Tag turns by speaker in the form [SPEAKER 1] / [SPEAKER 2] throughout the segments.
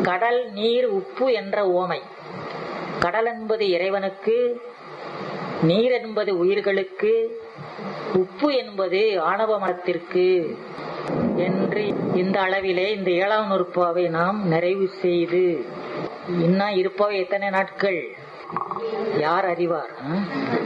[SPEAKER 1] கடல் நீர் உப்பு என்ற ஓமை கடல் என்பது இறைவனுக்கு நீர் என்பது உயிர்களுக்கு உப்பு என்பது ஆணவ மரத்திற்கு என்று இந்த அளவிலே இந்த ஏழாம் நூற்பாவை நாம் நிறைவு செய்து இன்னும் இருப்பவை எத்தனை நாட்கள் யார் அறிவார் ஆ?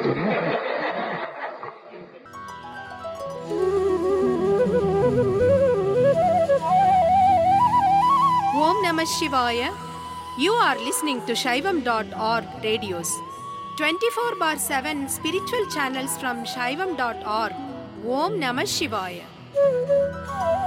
[SPEAKER 2] Om Namah Shivaya. You are listening to Shaivam.org radios. 24 bar 7 spiritual channels from Shaivam.org. Om Namah Shivaya.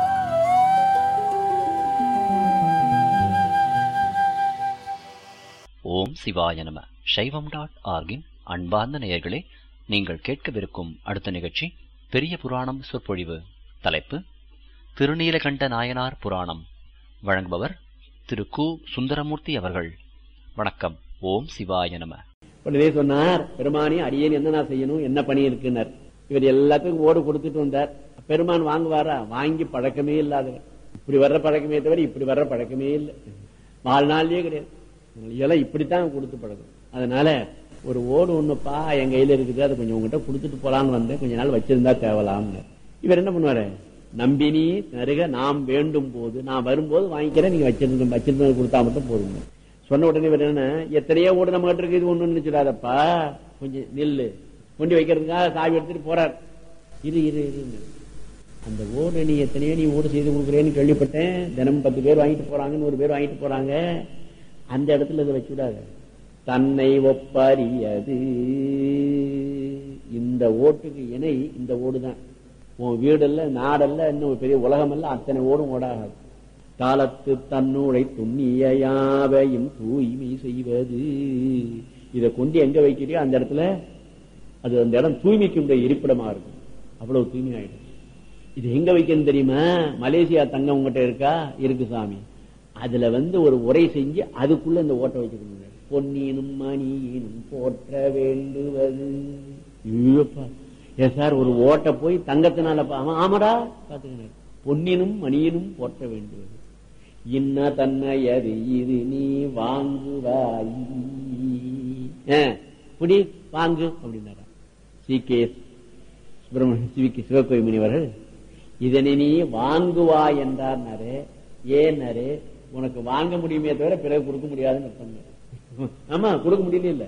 [SPEAKER 3] ஓம் சிவாய நம சைவம் டாட் ஆர்கின் அன்பார்ந்த நேயர்களே நீங்கள் கேட்கவிருக்கும் அடுத்த நிகழ்ச்சி பெரிய புராணம் சொற்பொழிவு தலைப்பு திருநீலகண்ட நாயனார் புராணம் வழங்குபவர் திரு கு சுந்தரமூர்த்தி அவர்கள் வணக்கம் ஓம் சிவாய நம
[SPEAKER 4] உடனே சொன்னார் பெருமானி அடியேன் என்ன நான் செய்யணும் என்ன பணி இருக்குன்னார் இவர் எல்லாத்துக்கும் ஓடு கொடுத்துட்டு வந்தார் பெருமான் வாங்குவாரா வாங்கி பழக்கமே இல்லாதவர் இப்படி வர்ற பழக்கமே தவிர இப்படி வர்ற பழக்கமே இல்லை வாழ்நாள்லயே கிடையாது இதெல்லாம் இப்படித்தான் கொடுத்து பழக்கம் அதனால ஒரு ஓடு ஒண்ணுப்பா என் கையில இருக்குது அதை கொஞ்சம் உங்ககிட்ட கொடுத்துட்டு போலான்னு வந்தேன் கொஞ்ச நாள் வச்சிருந்தா தேவலாம்னு இவர் என்ன பண்ணுவாரு நம்பினி நருக நாம் வேண்டும் போது நான் வரும்போது வாங்கிக்கிறேன் நீங்க வச்சிருந்த வச்சிருந்தது கொடுத்தா மட்டும் போதுங்க சொன்ன உடனே இவர் என்ன எத்தனையோ ஓடு நம்ம கிட்ட இருக்கு இது ஒண்ணு நினைச்சிடாதப்பா கொஞ்சம் நில்லு கொண்டு வைக்கிறதுக்காக சாவி எடுத்துட்டு போறார் இரு இரு இரு அந்த ஓடு நீ எத்தனையோ நீ ஓடு செய்து கொடுக்குறேன்னு கேள்விப்பட்டேன் தினம் பத்து பேர் வாங்கிட்டு போறாங்க நூறு பேர் வாங்கிட்டு போறாங்க அந்த இடத்துல இதை வச்சு விடாத தன்னை ஒப்பறியது இந்த ஓட்டுக்கு இணை இந்த ஓடுதான் உன் வீடல்ல நாடல்ல இன்னும் பெரிய உலகம் அல்ல அத்தனை ஓடும் ஓடாகாது காலத்து தன்னுடை துண்ணிய யாவையும் தூய்மை செய்வது இதை கொண்டு எங்க வைக்கிறியோ அந்த இடத்துல அது அந்த இடம் தூய்மைக்கு உடைய இருப்பிடமா இருக்கும் அவ்வளவு தூய்மை ஆயிடும் இது எங்க வைக்கணும் தெரியுமா மலேசியா தங்கம் உங்ககிட்ட இருக்கா இருக்கு சாமி அதுல வந்து ஒரு உரை செஞ்சு அதுக்குள்ள இந்த ஓட்டை வச்சுக்கணும் பொன்னினும் மணியினும் போற்ற வேண்டுவது ஐயோப்பா. ஏ சார் ஒரு ஓட்டை போய் தங்கத்தினால பா- ஆமா, ஆமாடா பாத்துக்கணும் பொன்னினும் மணியினும் போற்ற வேண்டுவது இன்ன தன்னையது இது நீ வாங்குவாய் ஆ, புடி வாங்கு அப்படின்னாரா சி கே சுப்பிரமணிய சிவிக்கு சிவகோய் முனிவர்கள் இதனை நீ வாங்குவாய் என்றார்னாரு ஏன்னாரு உனக்கு வாங்க முடியுமே தவிர பிறகு கொடுக்க முடியாதுன்னு அர்த்தம் ஆமா கொடுக்க முடியல இல்ல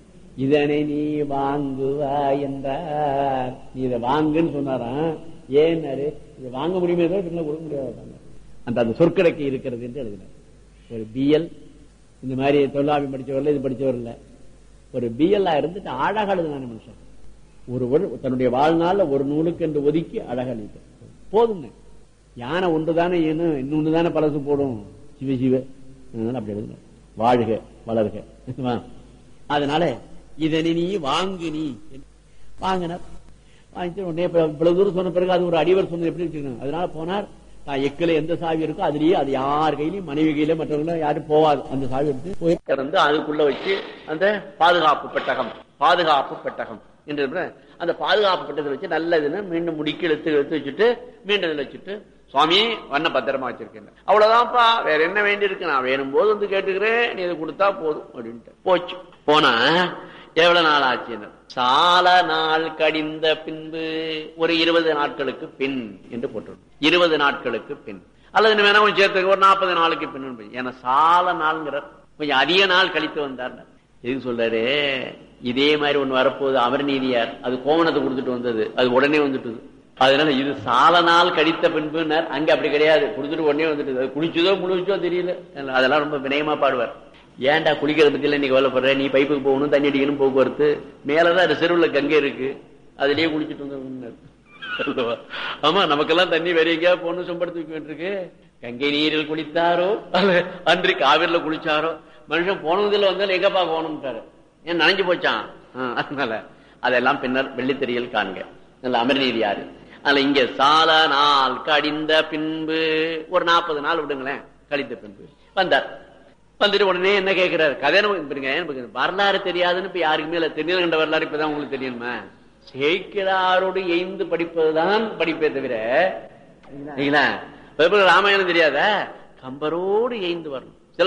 [SPEAKER 4] இதனை நீ வாங்குவாய் என்றார் நீ இதை வாங்குன்னு சொன்னாராம் ஏன்னாரு இதை வாங்க முடியுமே தவிர பிறகு கொடுக்க முடியாது அந்த அந்த சொற்கடைக்கு இருக்கிறது என்று எழுதினார் ஒரு பிஎல் இந்த மாதிரி தொழிலாளி படிச்சவர்ல இது படிச்சவர் இல்ல ஒரு பிஎல் இருந்துட்டு அழகா எழுதினான மனுஷன் ஒருவர் தன்னுடைய வாழ்நாள்ல ஒரு நூலுக்கு என்று ஒதுக்கி அழகா எழுதிட்டார் போதுங்க யானை ஒன்றுதானே இன்னும் இன்னொன்றுதானே பழசு போடும் சிவ சிவ அதனால அப்படி எழுதுங்க வாழ்க வளர்க வா. அதனால இதனை நீ வாங்கு நீ வாங்கினார் வாங்கிட்டு உடனே இப்ப இவ்வளவு தூரம் சொன்ன பிறகு அது ஒரு அடிவர் சொன்னது எப்படி வச்சுக்கணும் அதனால போனார் தான் எக்கில எந்த சாவி இருக்கோ அதுலயே அது யார் கையிலயும் மனைவி கையில மற்றவங்களும் யாரும் போவாது அந்த சாவி எடுத்து போய் திறந்து அதுக்குள்ள வச்சு அந்த பாதுகாப்பு பெட்டகம் பாதுகாப்பு பெட்டகம் என்று இருக்கிற அந்த பாதுகாப்பு பெட்டகத்தை வச்சு நல்லதுன்னு மீண்டும் முடிக்கி எடுத்து எடுத்து வச்சுட்டு மீண்டும் இதுல வச்சுட்டு சுவாமி வண்ண பத்திரமா வச்சிருக்கேன் அவ்வளவுதான்ப்பா வேற என்ன வேண்டி இருக்கு நான் வேணும் போது வந்து கேட்டுக்கிறேன் நீ இதை கொடுத்தா போதும் அப்படின்ட்டு போச்சு போனா எவ்வளவு நாள் ஆச்சு சால நாள் கடிந்த பின்பு ஒரு இருபது நாட்களுக்கு பின் என்று போட்டு இருபது நாட்களுக்கு பின் அல்லது இன்னும் வேணா கொஞ்சம் சேர்த்து ஒரு நாற்பது நாளுக்கு பின் ஏன்னா சால நாள்ங்கிறார் கொஞ்சம் அதிக நாள் கழித்து வந்தார் எதுக்கு சொல்றாரு இதே மாதிரி ஒண்ணு வரப்போகுது அவர் நீதியார் அது கோவணத்தை கொடுத்துட்டு வந்தது அது உடனே வந்துட்டுது அதனால இது சால நாள் கழித்த பின்புனர் அங்க அப்படி கிடையாது கொடுத்துட்டு உடனே வந்துட்டு அது குளிச்சதோ முழுச்சோ தெரியல அதெல்லாம் ரொம்ப வினயமா பாடுவார் ஏன்டா குளிக்கிறத பத்தி எல்லாம் நீ கவலைப்படுற நீ பைப்புக்கு போகணும் தண்ணி அடிக்கணும் போக்குவரத்து மேலதான் செருவுல கங்கை இருக்கு அதுலயே குளிச்சுட்டு வந்தவங்க அல்லவா? ஆமா நமக்கெல்லாம் தண்ணி வேற எங்கேயாவது போகணும் சொம்படுத்து வைக்க வேண்டியிருக்கு கங்கை நீரில் குளித்தாரோ அல்ல அன்று காவிரில குளிச்சாரோ மனுஷன் போனதுல வந்து எங்கப்பா போகணும்ட்டாரு ஏன் நனைஞ்சு போச்சான் ஆ, அதனால அதெல்லாம் பின்னர் வெள்ளித்தெரியல் காண்க நல்ல அமர்நீதி யாரு அதுல இங்க சால நாள் கடிந்த பின்பு ஒரு நாற்பது நாள் விடுங்களேன் கழித்த பின்பு வந்தார் வந்துட்டு உடனே என்ன கேட்கிறாரு கதை நமக்கு பாருங்க, நமக்கு வரலாறு தெரியாதுன்னு இப்ப யாருக்குமே இல்ல தெரியல வரலாறு இப்பதான் உங்களுக்கு தெரியுமா சேக்கிராரோடு எய்ந்து படிப்பதுதான் படிப்பே தவிர இல்லைங்களா இப்ப ராமாயணம் தெரியாத கம்பரோடு எய்ந்து வரணும்